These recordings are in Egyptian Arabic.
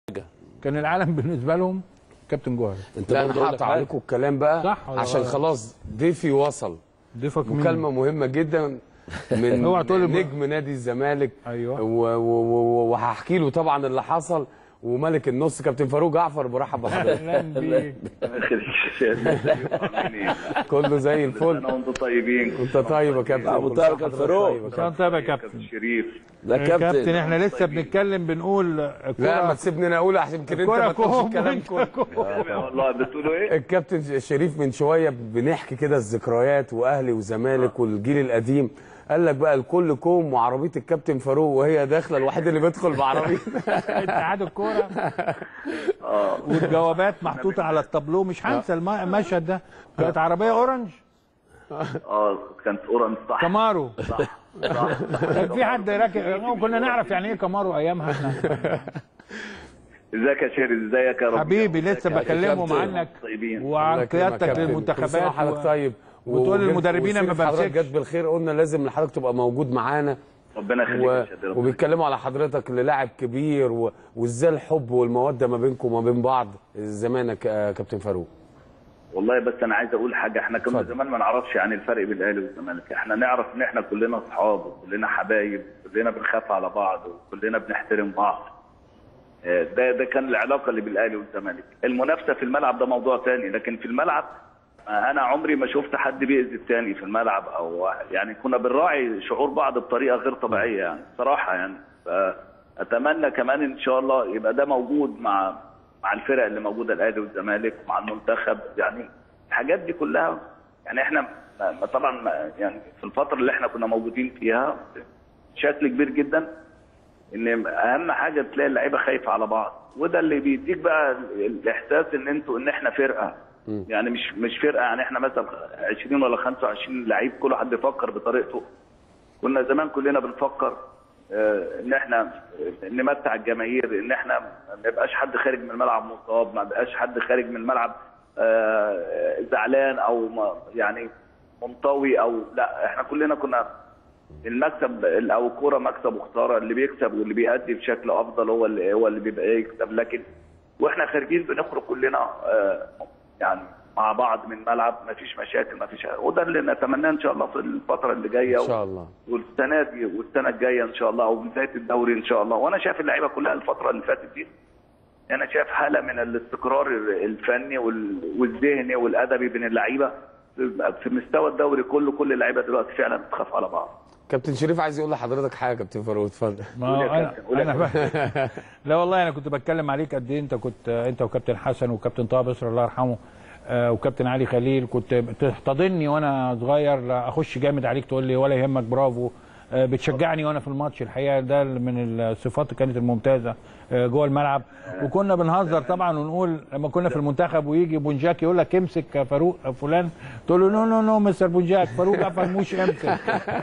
كان العالم بالنسبه لهم كابتن جوهري انت لا برضه انا أقول لك هقطع حاجة. عليكم الكلام بقى صح ولا عشان غلط؟ خلاص ضيفي وصل ضيفك مين؟ مكالمه مهمه جدا من اوعى تقول لي- نجم نادي الزمالك أيوة. و- و- و- وهحكي له طبعا اللي حصل وملك النص كابتن فاروق جعفر برحب بحضرتك اهلا بيك كله زي الفل انا وانتم طيبين انت طيب يا كابتن أبو كل طارق سنة وحضرتك الفاروق. طيب يا كابتن. كان طيب يا كابتن كابتن شريف ده كابتن كابتن احنا لسه بنتكلم بنقول لا ما الكوره تسيبني انا اقول عشان كده انت الكوره ما تقولش كوم الكلام وانت كله كوم. والله بتقولوا ايه؟ الكابتن شريف من شويه بنحكي كده الذكريات واهلي وزمالك والجيل القديم قال لك بقى الكل كوم وعربيه الكابتن فاروق وهي داخله الوحيد اللي بيدخل بعربيه اتحاد الكوره والجوابات محطوطه على التابلو مش هنسى الم- المشهد ده كانت عربيه اورنج اه كانت اورنج صح كامارو صح صح كان في حد راكب كنا نعرف يعني ايه كامارو ايامها احنا ازيك يا شيري ازيك يا رب حبيبي لسه بكلمهم كابتن. عنك طيبين وعن الله يكرمك قيادتك كابتن. كل سنة للمنتخبات وحضرتك و- طيب وتقول وجد- للمدربين ما وسيرة حضرتك بمسكش جت بالخير قلنا لازم حضرتك تبقى موجود معانا ربنا يخليك و... يا شادي ربنا وبيتكلموا على حضرتك للاعب كبير و... وازاي الحب والموده ما بينكم وما بين بعض زمانك يا كابتن فاروق والله بس انا عايز اقول حاجه احنا كنا اتفضل. زمان ما نعرفش يعني الفرق بين الاهلي والزمالك احنا نعرف ان احنا كلنا اصحاب وكلنا حبايب كلنا بنخاف على بعض وكلنا بنحترم بعض آه، ده ده كان العلاقه اللي بين الاهلي والزمالك المنافسه في الملعب ده موضوع تاني لكن في الملعب آه، انا عمري ما شفت حد بيأذي التاني في الملعب او يعني كنا بنراعي شعور بعض بطريقه غير طبيعيه يعني صراحه يعني فاتمنى كمان ان شاء الله يبقى ده موجود مع مع الفرق اللي موجوده الاهلي والزمالك مع المنتخب يعني الحاجات دي كلها يعني احنا ما- ما طبعا ما- يعني في الفتره اللي احنا كنا موجودين فيها بشكل كبير جدا ان اهم حاجه تلاقي اللعيبه خايفه على بعض وده اللي بيديك بقى ال- الاحساس ان انتوا ان احنا فرقه يعني مش مش فرقه يعني احنا مثلا 20 ولا 25 لعيب كل واحد بيفكر بطريقته كنا زمان كلنا بنفكر آه، ان احنا نمتع الجماهير ان احنا ما يبقاش حد خارج من الملعب مصاب ما يبقاش حد خارج من الملعب آه، زعلان او ما- يعني منطوي او لا احنا كلنا كنا المكسب او الكوره مكسب وخساره اللي بيكسب واللي بيأدي بشكل افضل هو اللي هو اللي بيبقى يكسب لكن واحنا خارجين بنخرج كلنا آه، يعني مع بعض من الملعب مفيش مشاكل مفيش وده اللي نتمناه ان شاء الله في الفتره اللي جايه ان شاء الله والسنه دي والسنه الجايه ان شاء الله او بدايه الدوري ان شاء الله وانا شايف اللعيبه كلها الفتره اللي فاتت دي انا شايف حاله من الاستقرار الفني وال- والذهني والادبي بين اللعيبه في مستوى الدوري كله كل اللعيبه دلوقتي فعلا بتخاف على بعض كابتن شريف عايز يقول لحضرتك حاجه يا كابتن فاروق اتفضل ما قول يا هو انا, كابتن، قول يا أنا ب... لا والله انا كنت بتكلم عليك قد ايه انت كنت انت وكابتن حسن وكابتن طه بصر الله يرحمه آه، وكابتن علي خليل كنت بتحتضني وانا صغير لا اخش جامد عليك تقول لي ولا يهمك برافو آه، بتشجعني وانا في الماتش الحقيقه ده من الصفات اللي كانت الممتازه آه، جوه الملعب وكنا بنهزر طبعا ونقول لما كنا في المنتخب ويجي بونجاك يقول لك امسك يا فاروق يا فلان تقول له نو نو نو مستر بونجاك فاروق جعفر مش امسك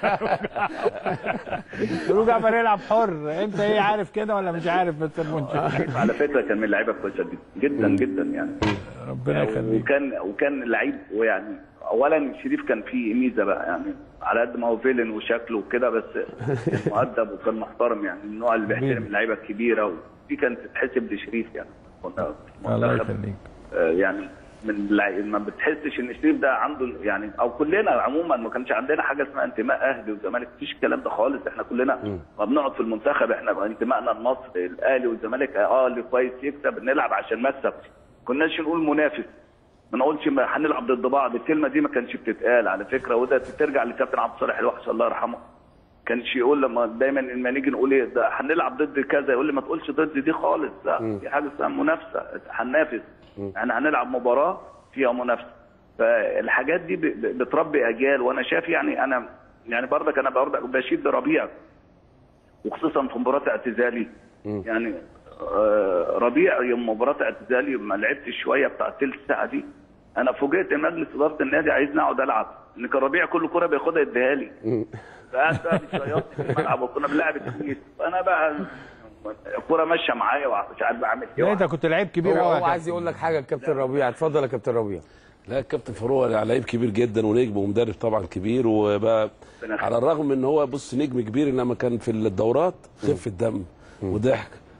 فاروق جعفر يلعب حر انت ايه عارف كده ولا مش عارف مستر بونجاك على فكره كان من اللعيبه كويسه جدا جدا جدا يعني ربنا يخليك وكان وكان لعيب ويعني اولا شريف كان فيه ميزه بقى يعني على قد ما هو فيلن وشكله وكده بس كان مؤدب وكان محترم يعني من النوع اللي بيحترم اللعيبه الكبيره ودي كانت تتحسب لشريف يعني كنا في الله المنتخب، يخليك آه، يعني من اللعيب ما بتحسش ان شريف ده عنده يعني او كلنا عموما ما كانش عندنا حاجه اسمها انتماء اهلي وزمالك مفيش الكلام ده خالص احنا كلنا ما بنقعد في المنتخب احنا انتمائنا لمصر الاهلي والزمالك اه اللي كويس يكسب نلعب عشان مكسب كناش نقول منافس ما نقولش ما هنلعب ضد بعض الكلمه دي ما كانش بتتقال على فكره وده ترجع لكابتن عبد الصالح الوحش الله يرحمه كانش يقول لما دايما لما نيجي نقول ايه ده هنلعب ضد كذا يقول لي ما تقولش ضد دي خالص لا في حاجه اسمها منافسه هننافس يعني هنلعب مباراه فيها منافسه فالحاجات دي ب- ب- بتربي اجيال وانا شايف يعني انا يعني برضك انا برضك بشيد بربيع وخصوصا في مباراه اعتزالي يعني آه، ربيع يوم مباراه اعتزالي ما لعبتش شويه بتاع الثلث ساعه دي انا فوجئت ان مجلس اداره النادي عايزني اقعد العب ان كان ربيع كل كره بياخدها يديها لي فقعد بقى بيشيطني في الملعب وكنا بنلعب التمييز فانا بقى الكوره ماشيه معايا ومش عارف اعمل لا ايه انت كنت لعيب كبير هو, قوي هو عايز يقول لك حاجه يا كابتن ربيع اتفضل يا كابتن ربيع لا الكابتن فاروق لعيب كبير جدا ونجم ومدرب طبعا كبير وبقى على الرغم ان هو بص نجم كبير انما كان في الدورات خفه دم وضحك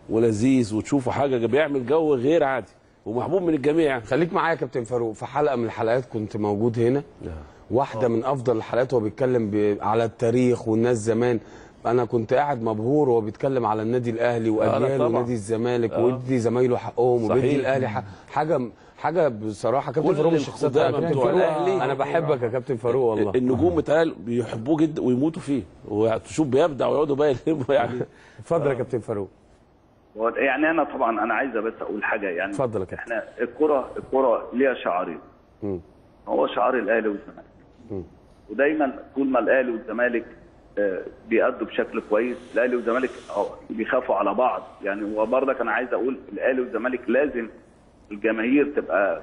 ولذيذ وتشوفه حاجه بيعمل جو غير عادي ومحبوب من الجميع يعني خليك معايا يا كابتن فاروق في حلقه من الحلقات كنت موجود هنا واحده من افضل الحلقات وهو بيتكلم ب... على التاريخ والناس زمان انا كنت قاعد مبهور وهو بيتكلم على النادي الاهلي واجيال طبعا. ونادي الزمالك آه. ويدي زمايله حقهم وبيدي صحيح. الاهلي حق حاجه حاجه بصراحه كابتن كل فاروق من الشخصيات القدامى كابتن بتوع فاروق الأهلي. انا بحبك يا كابتن فاروق والله النجوم بتاعي بيحبوه جدا ويموتوا فيه وتشوف بيبدع ويقعدوا بقى يلموا يعني اتفضل يا كابتن فاروق هو يعني انا طبعا انا عايز بس اقول حاجه يعني اتفضل يا كابتن. احنا الكره الكره ليها شعارين مم. هو شعار الاهلي والزمالك ودايما طول ما الاهلي والزمالك آه، بيأدوا بشكل كويس الاهلي والزمالك آه، بيخافوا على بعض يعني هو برضك انا عايز اقول الاهلي والزمالك لازم الجماهير تبقى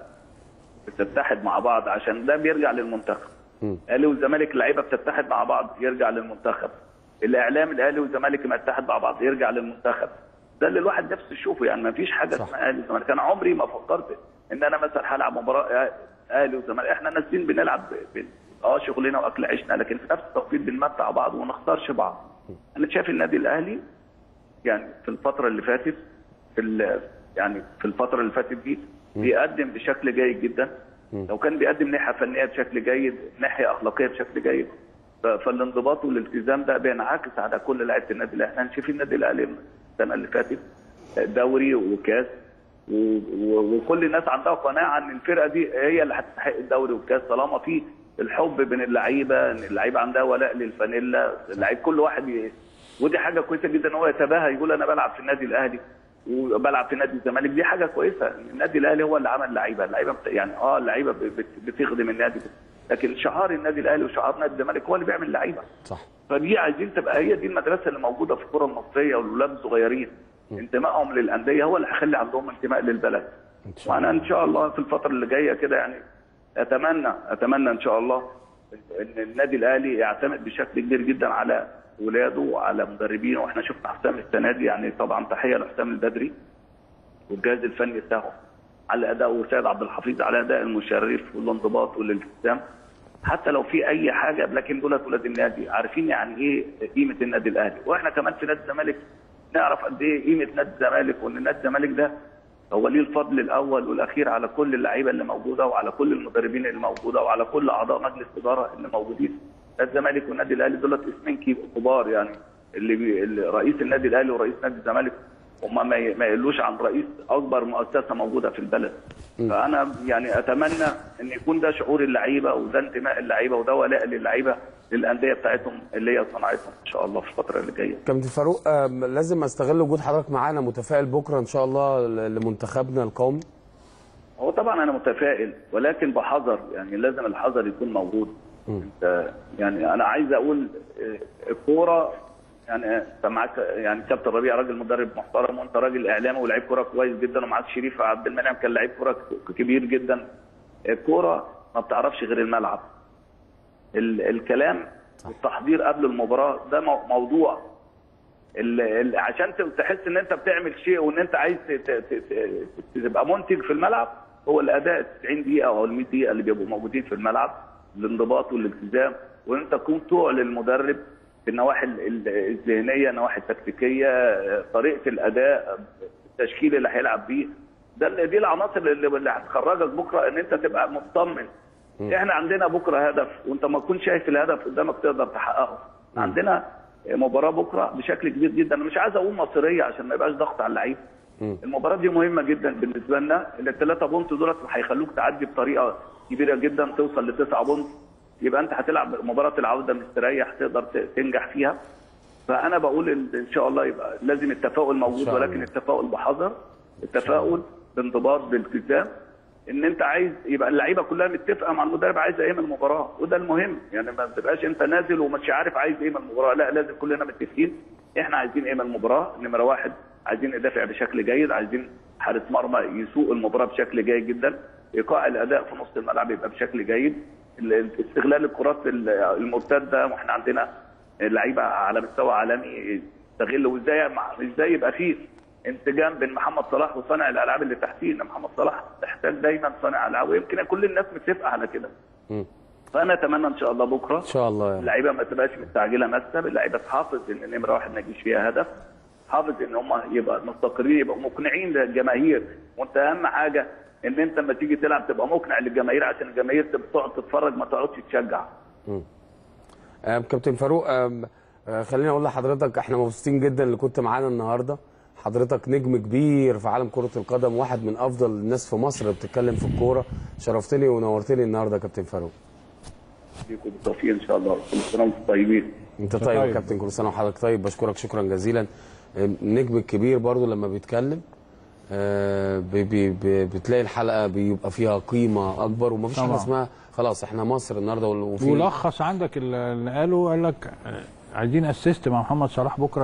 بتتحد مع بعض عشان ده بيرجع للمنتخب الاهلي والزمالك اللعيبه بتتحد مع بعض يرجع للمنتخب الاعلام الاهلي والزمالك ما يتحد مع بعض يرجع للمنتخب ده اللي الواحد نفسه يشوفه يعني ما فيش حاجه صح. اسمها اهلي والزمالك انا عمري ما فكرت ان انا مثلا هلعب مباراه اهلي والزمالك احنا نازلين بنلعب ب- ب- اه شغلنا واكل عيشنا لكن في نفس التوقيت بنمتع بعض وما نختارش بعض انا شايف النادي الاهلي يعني في الفتره اللي فاتت في ال- يعني في الفتره اللي فاتت دي بيقدم بشكل جيد جدا لو كان بيقدم ناحيه فنيه بشكل جيد ناحيه اخلاقيه بشكل جيد ف- فالانضباط والالتزام ده بينعكس على كل لعيبه النادي الاهلي احنا شايفين النادي الاهلي السنه اللي فاتت دوري وكاس و- و- وكل الناس عندها قناعه ان الفرقه دي هي اللي هتستحق الدوري والكاس طالما في الحب بين اللعيبه ان اللعيبه عندها ولاء للفانيلا اللعيب كل واحد ي... ودي حاجه كويسه جدا ان هو يتباهى يقول انا بلعب في النادي الاهلي وبلعب في نادي الزمالك دي حاجه كويسه النادي الاهلي هو اللي عمل لعيبه اللعيبه بت... يعني اه اللعيبه ب- بت- بتخدم النادي لكن شعار النادي الاهلي وشعار نادي الزمالك هو اللي بيعمل لعيبه صح فدي عايزين تبقى هي دي المدرسه اللي موجوده في الكره المصريه والولاد الصغيرين انتمائهم للانديه هو اللي هيخلي عندهم انتماء للبلد إن شاء وانا ان شاء الله في الفتره اللي جايه كده يعني اتمنى اتمنى ان شاء الله ان النادي الاهلي يعتمد بشكل كبير جدا على ولاده وعلى مدربينه واحنا شفنا حسام السنه دي يعني طبعا تحيه لحسام البدري والجهاز الفني بتاعه على اداء وسيد عبد الحفيظ على اداء المشرف والانضباط والالتزام حتى لو في اي حاجه لكن دولت ولاد النادي عارفين يعني ايه قيمه النادي الاهلي واحنا كمان في نادي الزمالك نعرف قد ايه قيمه نادي الزمالك وان نادي الزمالك ده هو ليه الفضل الاول والاخير على كل اللعيبه اللي موجوده وعلى كل المدربين اللي موجوده وعلى كل اعضاء مجلس الاداره اللي موجودين نادي الزمالك والنادي الاهلي دولت اسمين كي- كبار يعني اللي, بي... اللي رئيس النادي الاهلي ورئيس نادي الزمالك هم ما ي- ما يقلوش عن رئيس اكبر مؤسسه موجوده في البلد فانا يعني اتمنى ان يكون ده شعور اللعيبه وده انتماء اللعيبه وده ولاء للعيبه للانديه بتاعتهم اللي هي صنعتهم ان شاء الله في الفتره اللي جايه كابتن فاروق آه، لازم استغل وجود حضرتك معانا متفائل بكره ان شاء الله ل- لمنتخبنا القومي هو طبعا انا متفائل ولكن بحذر يعني لازم الحذر يكون موجود انت يعني انا عايز اقول آه، الكوره يعني انت معاك يعني كابتن ربيع راجل مدرب محترم وانت راجل اعلامي ولاعيب كوره كويس جدا ومعاك شريف عبد المنعم كان لعيب كوره ك- كبير جدا الكوره ما بتعرفش غير الملعب ال الكلام والتحضير قبل المباراه ده مو- موضوع ال ال عشان ت- تحس ان انت بتعمل شيء وان انت عايز ت- ت- ت- ت- تبقى منتج في الملعب هو الاداء ال 90 دقيقه او ال 100 دقيقه اللي بيبقوا موجودين في الملعب الانضباط والالتزام وان انت تكون تعلن للمدرب في النواحي ال- ال- الذهنيه النواحي التكتيكيه آه، طريقه الاداء التشكيل اللي هيلعب بيه ده اللي- دي العناصر اللي, اللي هتخرجك بكره ان انت تبقى مطمن احنا عندنا بكره هدف وانت ما تكون شايف الهدف قدامك تقدر تحققه عندنا مباراه بكره بشكل كبير جدا انا مش عايز اقول مصيريه عشان ما يبقاش ضغط على اللعيبه المباراه دي مهمه جدا بالنسبه لنا الثلاثه بونت دولت هيخلوك تعدي بطريقه كبيره جدا توصل لتسعه بونت يبقى انت هتلعب مباراه العوده مستريح تقدر ت- تنجح فيها فانا بقول ان إن شاء الله يبقى لازم التفاؤل موجود شاء ولكن الله. التفاؤل بحذر التفاؤل بانضباط بالتزام ان انت عايز يبقى اللعيبه كلها متفقه مع المدرب عايز ايه من المباراه وده المهم يعني ما تبقاش انت نازل ومش عارف عايز ايه من المباراه لا لازم كلنا متفقين احنا عايزين ايه من المباراه نمره واحد عايزين ندافع بشكل جيد عايزين حارس مرمى يسوق المباراه بشكل جيد جدا ايقاع الاداء في نص الملعب يبقى بشكل جيد ال- استغلال الكرات ال- المرتده واحنا عندنا لعيبه على مستوى عالمي يستغلوا وازاي مع- ازاي يبقى فيه انسجام بين محمد صلاح وصانع الالعاب اللي تحتيه ان محمد صلاح تحتاج دايما صانع العاب ويمكن كل الناس متفقه على كده فانا اتمنى ان شاء الله بكره ان شاء الله يعني. اللعيبه ما تبقاش مستعجله مكسب اللعيبه تحافظ ان نمره واحد ما يجيش فيها هدف حافظ ان هم يبقى مستقرين يبقوا مقنعين للجماهير وانت اهم حاجه ان انت لما تيجي تلعب تبقى مقنع للجماهير عشان الجماهير تبقى تقعد تتفرج ما تقعدش تشجع آه، كابتن فاروق آم، آه، خليني اقول لحضرتك احنا مبسوطين جدا اللي كنت معانا النهارده حضرتك نجم كبير في عالم كرة القدم واحد من افضل الناس في مصر اللي بتتكلم في الكورة شرفتني ونورتني النهارده يا كابتن فاروق فيكم بالتوفيق ان شاء الله كل سنه وانتم طيبين انت طيب يا طيب. كابتن كل سنه وحضرتك طيب بشكرك شكرا جزيلا النجم الكبير برضو لما بيتكلم آه، بي بي بي بتلاقي الحلقه بيبقى فيها قيمه اكبر ومفيش حاجه طبعا. اسمها خلاص احنا مصر النهارده وفي ولخص عندك اللي قاله قال لك آه، عايزين اسيست مع محمد صلاح بكره